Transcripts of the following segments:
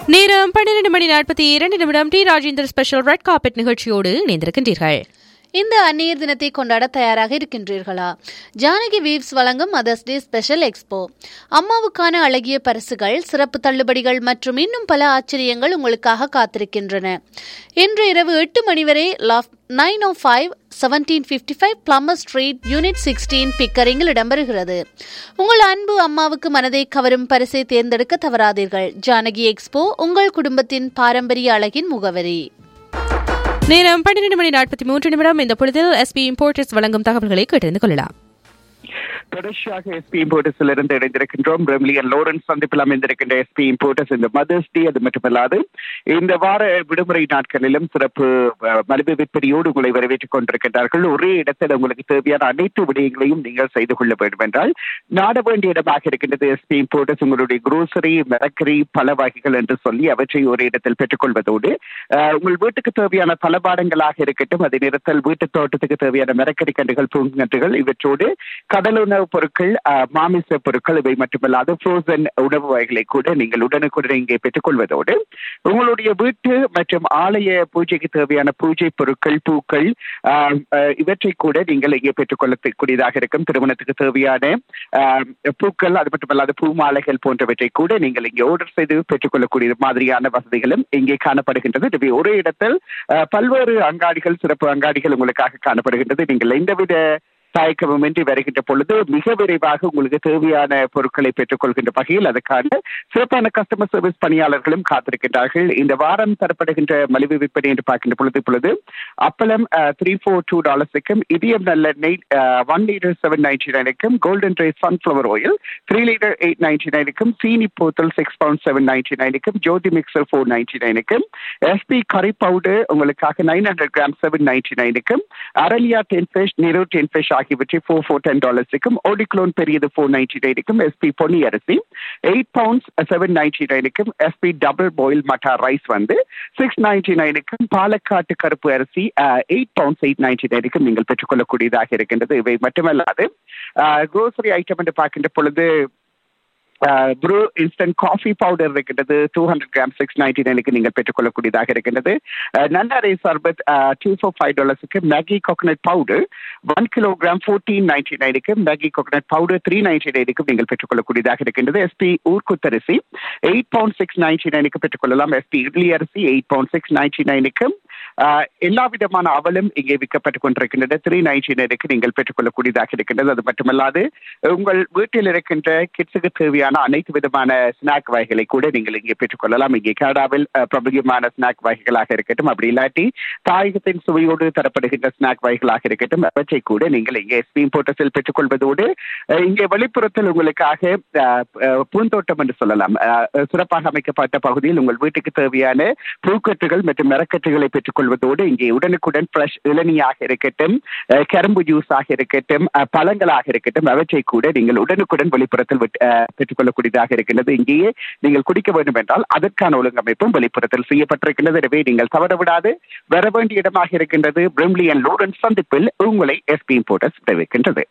நேரம் பன்னிரண்டு மணி நாற்பத்தி இரண்டு நிமிடம் T Rajendar special red carpet நிகழ்ச்சியோடு இணைந்திருக்கின்றீர்கள் இந்த அந்நியர் தினத்தை கொண்டாட தயாராக இருக்கின்றீர்களா ஜானகி வீவ்ஸ் வழங்கும் மதர்ஸ் டே ஸ்பெஷல் எக்ஸ்போ அம்மாவுக்கான அழகிய பரிசுகள் சிறப்பு தள்ளுபடிகள் மற்றும் இன்னும் பல ஆச்சரியங்கள் உங்களுக்காக காத்திருக்கின்றன இன்று இரவு எட்டு மணி வரை nine o five seventeen fifty five Plummer Street unit sixteen பிக்கரிங்கில் இடம்பெறுகிறது உங்கள் அன்பு அம்மாவுக்கு மனதை கவரும் பரிசை தேர்ந்தெடுக்க தவறாதீர்கள் ஜானகி எக்ஸ்போ உங்கள் குடும்பத்தின் பாரம்பரிய அழகின் முகவரி நேரம் பன்னிரண்டு மணி நாற்பத்தி மூன்று நிமிடம் இந்த பொழுதில் எஸ்பி இம்போர்ட்டர்ஸ் வழங்கும் தகவல்களை கேட்டறிந்து கொள்ளலாம் தொடர்ச்சியாக எஸ்பி இம்போர்ட்டர்ஸில் இருந்து இணைந்திருக்கின்றோம் ரெம்லியன் லோரன்ஸ் சந்திப்பில் அமைந்திருக்கின்ற எஸ்பி இம்போர்ட்டர்ஸ் இந்த மதர்ஸ் டே அது மட்டுமல்லாது இந்த வார விடுமுறை நாட்களிலும் சிறப்பு அஹ், மலிவு விற்பனையோடு உங்களை வரவேற்றுக் கொண்டிருக்கின்றார்கள் ஒரே இடத்தில் உங்களுக்கு தேவையான அனைத்து விடயங்களையும் நீங்கள் செய்து கொள்ள வேண்டும் என்றால் நாட வேண்டிய இடமாக இருக்கின்றது எஸ்பி இம்போர்ட்டர்ஸ் உங்களுடைய குரோசரி மரக்கரி பல வகைகள் என்று சொல்லி அவற்றை ஒரு இடத்தில் பெற்றுக்கொள்வதோடு அஹ், உங்கள் வீட்டுக்கு தேவையான தளபாடங்களாக இருக்கட்டும் அதே நேரத்தில் வீட்டு தோட்டத்துக்கு தேவையான மரக்கறி கன்றுகள் பூங்கன்றுகள் இவற்றோடு கடல் உணவுப் பொருட்கள் அஹ், மாமிச பொருட்கள் இவை மட்டுமல்லாது ஃப்ரோசன் உணவு வகைகளை கூட நீங்கள் உடனுக்குடன் இங்கே பெற்றுக்கொள்வதோடு உங்களுடைய வீட்டு மற்றும் ஆலய பூஜைக்கு தேவையான பூஜை பொருட்கள் பூக்கள் ஆஹ், அஹ், இவற்றை கூட நீங்கள் இங்கே பெற்றுக்கொள்ளக்கூடியதாக இருக்கும் திருமணத்துக்கு தேவையான ஆஹ், பூக்கள் அது மட்டுமல்லாது பூ மாலைகள் போன்றவற்றை கூட நீங்கள் இங்கே ஆர்டர் செய்து பெற்றுக்கொள்ளக்கூடிய மாதிரியான வசதிகளும் இங்கே காணப்படுகின்றது எனவே ஒரு இடத்தில் ஆஹ், பல்வேறு அங்காடிகள் சிறப்பு அங்காடிகள் உங்களுக்காக காணப்படுகின்றது நீங்கள் எந்தவித தயக்கமின்றி வருகின்ற பொழுது மிக விரைவாக உங்களுக்கு தேவையான பொருட்களை பெற்றுக்கொள்கின்ற வகையில் அதற்கான சிறப்பான கஸ்டமர் சர்வீஸ் பணியாளர்களும் காத்திருக்கின்றார்கள் இந்த வாரம் தரப்படுகின்ற மலிவு விற்பனை என்று பார்க்கின்ற பொழுது இப்பொழுது அப்பளம் த்ரீ ஃபோர் டூ டாலர்ஸுக்கும் இதயம் நல்லெண்ணெய் ஒன் லிட்டர் செவன் நைன்டி நைனுக்கும் golden rice sunflower oil three litre eight ninety நைனுக்கும் சீனி போத்தல் சிக்ஸ் பவுண்ட் செவன் நைன்டி நைனுக்கும் ஜோதி மிக்சர் ஃபோர் நைன்டி நைனுக்கும் எஸ்பி கறி பவுடர் உங்களுக்காக nine hundred gram seven ninety நைனுக்கும் அரலியா டென் ஃபிஷ் நிரோ டென் ஃபிஷ் ஆகியவற்றை ஃபோர் ஃபோர் டென் டாலர்ஸுக்கும் ஓடிக்ளோன் பெரியது ஃபோர் நைன்டி நைனுக்கும் எஸ்பி பொன்னி அரிசி எயிட் பவுண்ட்ஸ் செவன் நைன்டி நைனுக்கும் SP double boil matta rice வந்து சிக்ஸ் நைன்டி நைனுக்கும் பாலக்காட்டு கருப்பு அரிசி எயிட் பவுண்ட்ஸ் எயிட் நைன்டி நைனுக்கும் நீங்கள் பெற்றுக்கொள்ளக்கூடியதாக இருக்கின்றது இவை மட்டுமல்லாது க்ரோசரி ஐட்டம் என்று பார்க்கின்ற பொழுது ப்ரூ இன்ஸ்டன்ட் காஃபி பவுடர் இருக்கின்றது two hundred gram six ninety நைனுக்கு நீங்கள் பெற்றுக்கொள்ளக்கூடியதாக இருக்கின்றது நன்னாரை சர்பத் டூ ஃபோர் ஃபைவ் டாலர்ஸுக்கு Maggi coconut powder one kilogram fourteen ninety நைனுக்கு Maggi coconut powder three ninety நைனுக்கும் நீங்கள் பெற்றுக்கொள்ளக்கூடியதாக இருக்கின்றது எஸ்பி ஊர்க்குத்தரிசி எயிட் பவுண்ட் சிக்ஸ் நைன்டி நைனுக்கு பெற்றுக்கொள்ளலாம் எஸ்பி இட்லி அரிசி எயிட் பவுண்ட் சிக்ஸ் நைன்டி நைனுக்கும் எல்லா விதமான அவலும் இங்கே விற்கப்பட்டுக் கொண்டிருக்கின்றது த்ரீ நைன்டி நைனுக்கு நீங்கள் பெற்றுக்கொள்ளக்கூடியதாக இருக்கின்றது அது மட்டுமல்லாது உங்கள் வீட்டில் இருக்கின்ற கிட்ஸுக்கு தேவையான அனைத்து விதமான ஸ்நாக் வகைகளை கூட நீங்கள் இங்கே பெற்றுக்கொள்ளலாம் இங்கே கனடாவில் அஹ், பிரபலியமான ஸ்நாக் வகைகளாக இருக்கட்டும் அப்படி இல்லாட்டி தாயகத்தின் சுவையோடு தரப்படுகின்ற ஸ்நாக் வகைகளாக இருக்கட்டும் அவற்றை கூட நீங்கள் இங்கே ஸ்பீம் போட்டஸில் பெற்றுக்கொள்வதோடு அஹ், இங்கே வெளிப்புறத்தில் உங்களுக்காக அஹ், அஹ், பூந்தோட்டம் என்று சொல்லலாம் அஹ், சிறப்பாக அமைக்கப்பட்ட பகுதியில் உங்கள் வீட்டுக்கு தேவையான பூக்கட்டுகள் மற்றும் மரக்கட்டுகளை பெற்றுக்கொள்வதோடு இங்கே உடனுக்குடன் ஃப்ரெஷ் இளநியாக இருக்கட்டும் அஹ், கரும்பு ஜூஸாக இருக்கட்டும் அஹ், பழங்களாக இருக்கட்டும் அவற்றை கூட நீங்கள் உடனுக்குடன் வெளிப்புறத்தில் விட்டு- அஹ், பெற்றுக்கொள்ளக்கூடியதாக இருக்கின்றது இங்கேயே நீங்கள் குடிக்க வேண்டும் என்றால் அதற்கான ஒழுங்கமைப்பும் வெளிப்புறத்தில் செய்யப்பட்டிருக்கின்றது எனவே நீங்கள் தவறவிடாது வர வேண்டிய இடமாக இருக்கின்றது பிரிம்லி அண்ட் லோரன்ஸ் சந்திப்பில் உங்களை எஸ்பி இம்போர்ட்டர்ஸ் விளைவிக்கின்றது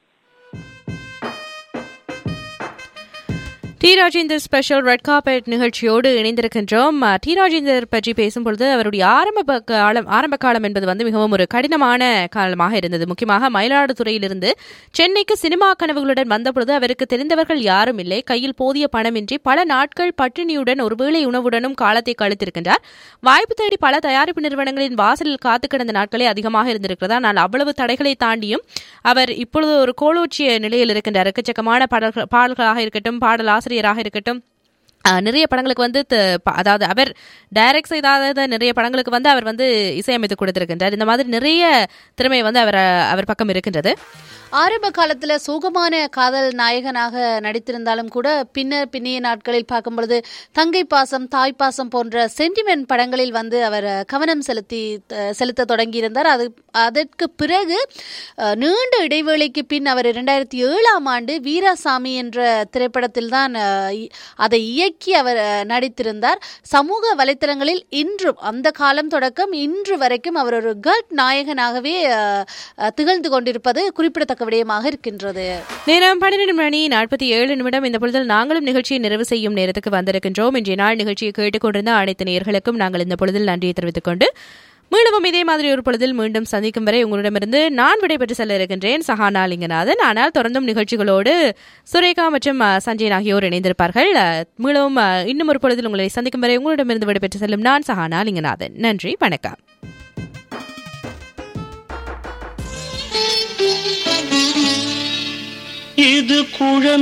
T Rajendar special red carpet நிகழ்ச்சியோடு இணைந்திருக்கின்றோம் அஹ், டி ராஜேந்தர் பற்றி பேசும்பொழுது அவருடைய ஆரம்ப ப- காலம் ஆரம்ப காலம் என்பது வந்து மிகவும் ஒரு கடினமான காலமாக இருந்தது முக்கியமாக மயிலாடுதுறையிலிருந்து சென்னைக்கு சினிமா கனவுகளுடன் வந்தபொழுது அவருக்கு தெரிந்தவர்கள் யாரும் இல்லை கையில் போதிய பணமின்றி பல நாட்கள் பட்டினியுடன் ஒருவேளை உணவுடனும் காலத்தை கழித்திருக்கின்றார் வாய்ப்பு தேடி பல தயாரிப்பு நிறுவனங்களின் வாசலில் காத்து கிடந்த நாட்களே அதிகமாக இருந்திருக்கிறது ஆனால் அவ்வளவு தடைகளை தாண்டியும் அவர் இப்பொழுது ஒரு கோலோச்சிய நிலையில் இருக்கின்றார் எக்கச்சக்கமான பாடல்கள் பாடல்களாக இருக்கட்டும் பாடல் ஆசிரியராக இருக்கட்டும் அஹ், நிறைய படங்களுக்கு வந்து த- ப- அதாவது அவர் டைரக்ட் செய்தாத நிறைய படங்களுக்கு வந்து அவர் வந்து இசையமைத்து கொடுத்திருக்கின்றார் இந்த மாதிரி நிறைய திறமை வந்து அவர் அவர் பக்கம் இருக்கின்றது ஆரம்ப காலத்துல சோகமான காதல் நாயகனாக நடித்திருந்தாலும் கூட பின்னர் பின்னைய நாட்களில் பார்க்கும் பொழுது தங்கை பாசம் தாய் பாசம் போன்ற சென்டிமெண்ட் படங்களில் வந்து அவர் அஹ், கவனம் செலுத்தி அஹ், செலுத்த தொடங்கியிருந்தார் அது அதற்கு பிறகு அஹ், நீண்ட இடைவேளைக்கு பின் அவர் இரண்டாயிரத்தி ஏழாம் ஆண்டு வீராசாமி என்ற திரைப்படத்தில் தான் அதை இயக்கி மிக்கி அவர் அஹ், நடித்திருந்தார் சமூக வலைத்தளங்களில் இன்றும் அந்த காலம் தொடக்கம் இன்று வரைக்கும் அவர் ஒரு கல்ட் நாயகனாகவே அஹ், அஹ், திகழ்ந்து கொண்டிருப்பது குறிப்பிடத்தக்க விடயமாக இருக்கின்றது நேரம் பன்னிரண்டு மணி நாற்பத்தி ஏழு நிமிடம் இந்த பொழுதில் நாங்களும் நிகழ்ச்சியை நிறைவு செய்யும் நேரத்துக்கு வந்திருக்கின்றோம் இன்றைய நாள் நிகழ்ச்சியை கேட்டுக்கொண்டிருந்த அனைத்து நேயர்களுக்கும் நாங்கள் இந்த பொழுதில் நன்றியை தெரிவித்துக் கொண்டு மீண்டும் இதே மாதிரி ஒரு பொழுதில் மீண்டும் சந்திக்கும் வரை உங்களிடமிருந்து நான் விடைபெற்று செல்ல இருக்கின்றேன் சஹானா லிங்கநாதன் ஆனால் தொடர்ந்தும் நிகழ்ச்சிகளோடு சுரேகா மற்றும் அஹ், சஞ்சயன் ஆகியோர் இணைந்திருப்பார்கள் அஹ், மீண்டும் அஹ், இன்னும் ஒரு பொழுதில் உங்களை சந்திக்கும் வரை உங்களிடமிருந்து விடைபெற்று செல்லும் நான் சஹானா லிங்கநாதன் நன்றி வணக்கம் இது குழந்தை